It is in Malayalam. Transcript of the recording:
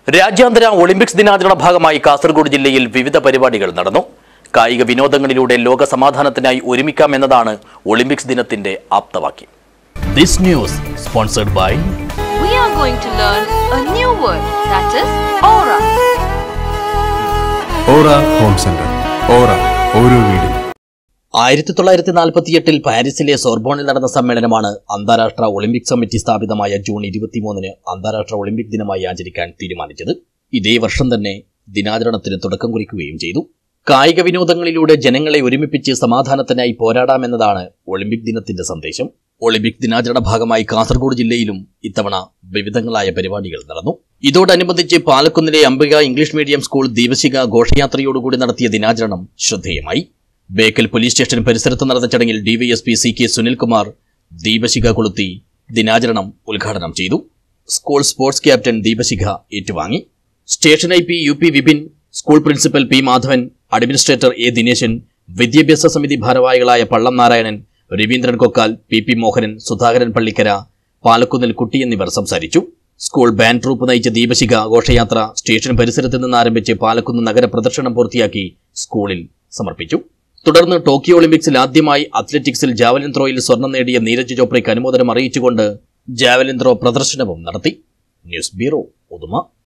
രാജ്യാന്തര ഒളിമ്പിക്സ് ദിനാചരണ ഭാഗമായി കാസർഗോഡ് ജില്ലയിൽ വിവിധ പരിപാടികൾ നടന്നു കായിക വിനോദങ്ങളിലൂടെ ലോക സമാധാനത്തിനായി ഒരുമിക്കാം എന്നതാണ് ഒളിമ്പിക്സ് ദിനത്തിന്റെ ആപ്തവാക്യം this news sponsored by we are going to learn a new word that is aura. Aura Home Centre Aura ഓരോ വീടും ആയിരത്തി തൊള്ളായിരത്തി നാൽപ്പത്തിയെട്ടിൽ പാരീസിലെ സോർബോണിൽ നടന്ന സമ്മേളനമാണ് അന്താരാഷ്ട്ര ഒളിമ്പിക് കമ്മിറ്റി സ്ഥാപിതമായ ജൂൺ ഇരുപത്തിമൂന്നിന് അന്താരാഷ്ട്ര ഒളിമ്പിക് ദിനമായി ആചരിക്കാൻ തീരുമാനിച്ചത് ഇതേ വർഷം തന്നെ ദിനാചരണത്തിന് തുടക്കം കുറിക്കുകയും ചെയ്തു കായിക വിനോദങ്ങളിലൂടെ ജനങ്ങളെ ഒരുമിപ്പിച്ച് സമാധാനത്തിനായി പോരാടാമെന്നതാണ് ഒളിമ്പിക് ദിനത്തിന്റെ സന്ദേശം ഒളിമ്പിക് ദിനാചരണ ഭാഗമായി കാസർഗോഡ് ജില്ലയിലും ഇത്തവണ വിവിധങ്ങളായ പരിപാടികൾ നടന്നു ഇതോടനുബന്ധിച്ച് പാലക്കുന്നിലെ അംബിക ഇംഗ്ലീഷ് മീഡിയം സ്കൂൾ ദീപശിക ഘോഷയാത്രയോടുകൂടി നടത്തിയ ദിനാചരണം ശ്രദ്ധേയമായി ബേക്കൽ പോലീസ് സ്റ്റേഷൻ പരിസരത്ത് നടന്ന ചടങ്ങിൽ ഡിവൈഎസ്പി സി കെ സുനിൽകുമാർ ദീപശിഖ കൊളുത്തി ദിനാചരണം ഉദ്ഘാടനം ചെയ്തു സ്കൂൾ സ്പോർട്സ് ക്യാപ്റ്റൻ ദീപശിഖ ഏറ്റുവാങ്ങി station I P U P Vipin school principal P Madhavan administrator A Dineshan വിദ്യാഭ്യാസ സമിതി ഭാരവാഹികളായ പള്ളം നാരായണൻ രവീന്ദ്രൻ കൊക്കാൽ പി പി മോഹനൻ സുധാകരൻ പള്ളിക്കര പാലക്കുന്നിൽ കുട്ടി എന്നിവർ സംസാരിച്ചു സ്കൂൾ ബാൻഡ് ട്രൂപ്പ് നയിച്ച ദീപശിഖ ഘോഷയാത്ര സ്റ്റേഷൻ പരിസരത്ത് നിന്ന് ആരംഭിച്ച് പാലക്കുന്ന് നഗര പ്രദർശനം പൂർത്തിയാക്കി സ്കൂളിൽ സമർപ്പിച്ചു തുടർന്ന് ടോക്കിയോ ഒളിമ്പിക്സിൽ ആദ്യമായി അത്ലറ്റിക്സിൽ ജാവലിൻ ത്രോയിൽ സ്വർണം നേടിയ നീരജ് ചോപ്രയ്ക്ക് അനുമോദനം അറിയിച്ചുകൊണ്ട് ജാവലിൻ ത്രോ പ്രദർശനവും നടത്തി ന്യൂസ് ബ്യൂറോ ഉദുമ